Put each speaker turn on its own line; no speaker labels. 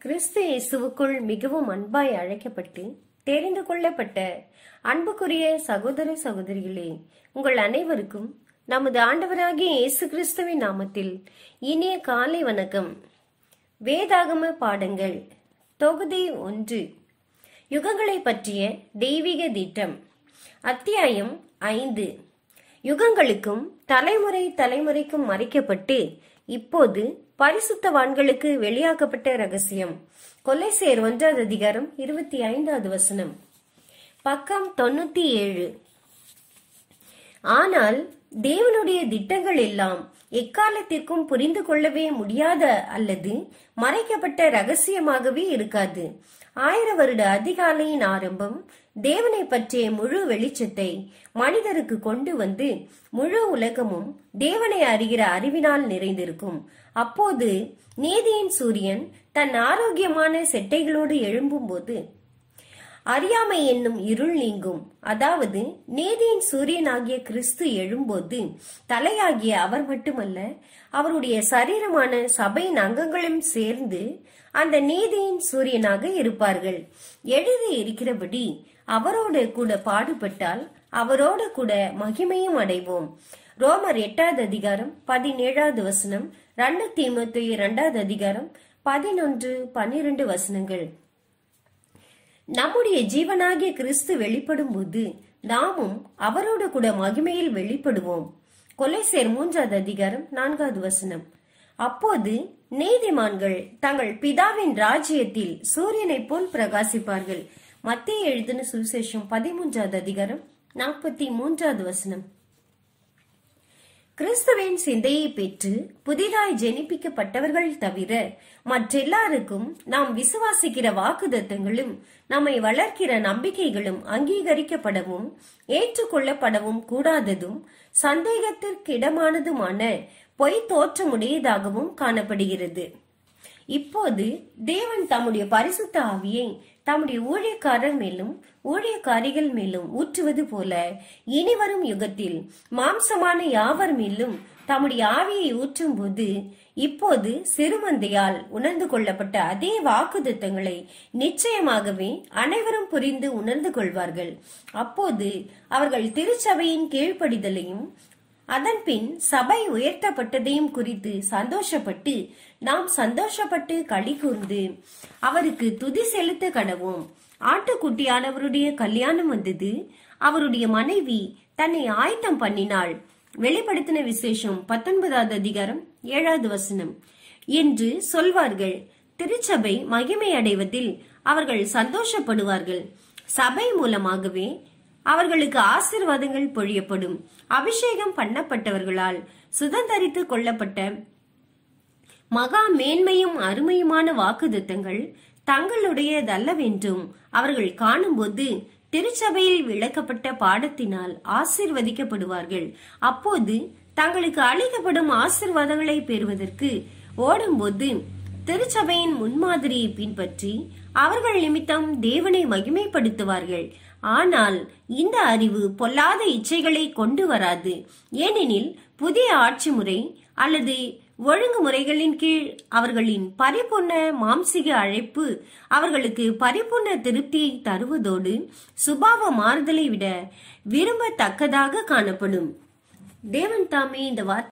கிறிஸ்து இயேசுவுக்குள் மிகவும் அன்பாய் அழைக்கப்பட்டு தெரிந்து கொள்ளப்பட்ட அன்புக்குரிய சகோதர சகோதரிகளே உங்கள் அனைவருக்கும் நமது ஆண்டவராகிய இயேசு கிறிஸ்துவின் நாமத்தில் இனிய காலை வணக்கம் வேதாகம பாடங்கள் தொகுதி ஒன்று யுகங்களை பற்றிய தெய்வீக திட்டம் அத்தியாயம் ஐந்து யுகங்களுக்கும் தலைமுறை தலைமுறைக்கும் மறைக்கப்பட்டு இப்போது பரிசுத்தவான்களுக்கு வெளியாக்கப்பட்ட ரகசியம் கொலைசேர் ஒன்றாவது அதிகாரம் இருபத்தி ஐந்தாவது வசனம் பக்கம் தொண்ணூத்தி ஏழு ஆனால் தேவனுடைய திட்டங்கள் எல்லாம் எக்காலத்திற்கும் புரிந்து கொள்ளவே முடியாத அல்லது மறைக்கப்பட்ட ரகசியமாகவே இருக்காது ஆயிர வருட அதிகாலையின் ஆரம்பம் தேவனை பற்றிய முழு வெளிச்சத்தை மனிதருக்கு கொண்டு வந்து முழு உலகமும் தேவனை அறிகிற அறிவினால் நிறைந்திருக்கும் அப்போது நீதியின் சூரியன் தன் ஆரோக்கியமான செட்டைகளோடு எழும்பும்போது அறியாமை என்னும் இருள் நீங்கும் அதாவது நீதியின் சூரியனாகிய கிறிஸ்து எழும்போது தலையாகிய அவர் மட்டுமல்ல அவருடைய சரீரமான சபையின் அங்கங்களும் சேர்ந்து அந்த நீதியின் சூரியனாக இருப்பார்கள் எழுதி இருக்கிறபடி அவரோடு கூட பாடுபட்டால் அவரோடு கூட மகிமையும் அடைவோம் ரோமர் எட்டாவது அதிகாரம் பதினேழாவது வசனம் ரெண்டு தீமத்து இரண்டாவது அதிகாரம் பதினொன்று பன்னிரண்டு வசனங்கள் நம்முடைய ஜீவனாகிய கிறிஸ்து வெளிப்படும் போது நாமும் அவரோடு கூட மகிமையில் வெளிப்படுவோம் கொலைசேர் மூன்றாவது அதிகாரம் நான்காவது வசனம் அப்போது நீதிமான்கள் தங்கள் பிதாவின் ராஜ்யத்தில் சூரியனைப் போல் பிரகாசிப்பார்கள் மத்திய எழுதின சுவிசேஷம் பதிமூன்றாவது அதிகாரம் நாற்பத்தி மூன்றாவது வசனம் கிறிஸ்துவின் சிந்தையை பெற்று புதிதாய் ஜெனிப்பிக்கப்பட்டவர்கள் தவிர மற்றெல்லாருக்கும் நாம் விசுவாசிக்கிற வாக்குதத்தங்களும் நம்மை வளர்க்கிற நம்பிக்கைகளும் அங்கீகரிக்கப்படவும் ஏற்றுக்கொள்ளப்படவும் கூடாததும் சந்தேகத்திற்கிடமானதுமான பொய் தோற்றமுடையதாகவும் காணப்படுகிறது இப்போது தேவன் தம்முடைய பரிசுத்த ஆவியை தம்முடைய ஊழியக்காரர் மேலும் ஊழியக்காரிகள் மேலும் ஊற்றுவது போல இனிவரும் யுகத்தில் மாம்சமான யாவர் மேலும் தம்முடைய ஆவியை ஊற்றும் போது இப்போது சிறுமந்தையால் உணர்ந்து கொள்ளப்பட்ட அதே வாக்குதத்தங்களை நிச்சயமாகவே அனைவரும் புரிந்து உணர்ந்து கொள்வார்கள் அப்போது அவர்கள் திருச்சபையின் கீழ்ப்படிதலையும் அதன்பின் சபை உயர்த்தப்பட்டதையும் குறித்து சந்தோஷப்பட்டு நாம் சந்தோஷப்பட்டு களி கூர்ந்து அவருக்கு துதி செலுத்த கடவோம் ஆட்டுக்குட்டியானவருடைய கல்யாணம் வந்தது அவருடைய மனைவி தன்னை ஆயத்தம் பண்ணினாள் வெளிப்படுத்தின விசேஷம் பத்தொன்பதாவது அதிகாரம் ஏழாவது வசனம் என்று சொல்வார்கள் திருச்சபை மகிமை அடைவதில் அவர்கள் சந்தோஷப்படுவார்கள் சபை மூலமாகவே அவர்களுக்கு ஆசிர்வாதங்கள் பொழியப்படும் அபிஷேகம் பண்ணப்பட்டவர்களால் சுதந்திரித்து கொள்ளப்பட்ட மகா மேன்மையும் அருமையுமான வாக்குதத்தங்கள் தங்களுடையதல்லவென்றும் அவர்கள் காணும்போது திருச்சபையில் விளக்கப்பட்ட பாடத்தினால் ஆசிர்வதிக்கப்படுவார்கள் அப்போது தங்களுக்கு அளிக்கப்படும் ஆசிர்வாதங்களை பெறுவதற்கு ஓடும்போது திருச்சபையின் முன்மாதிரியை பின்பற்றி அவர்கள் நிமித்தம் தேவனை மகிமைப்படுத்துவார்கள் ஆனால் இந்த அறிவு பொல்லாத இச்சைகளை கொண்டு வராது ஏனெனில் புதிய ஆட்சி முறை அல்லது ஒழுங்குமுறைகளின் கீழ் அவர்களின் பரிபூர்ண மாம்சிக அழைப்பு அவர்களுக்கு பரிபூர்ண திருப்தியை தருவதோடு சுபாவ மாறுதலை விட விரும்பத்தக்கதாக காணப்படும் தேவன் தாமே இந்த வார்த்தை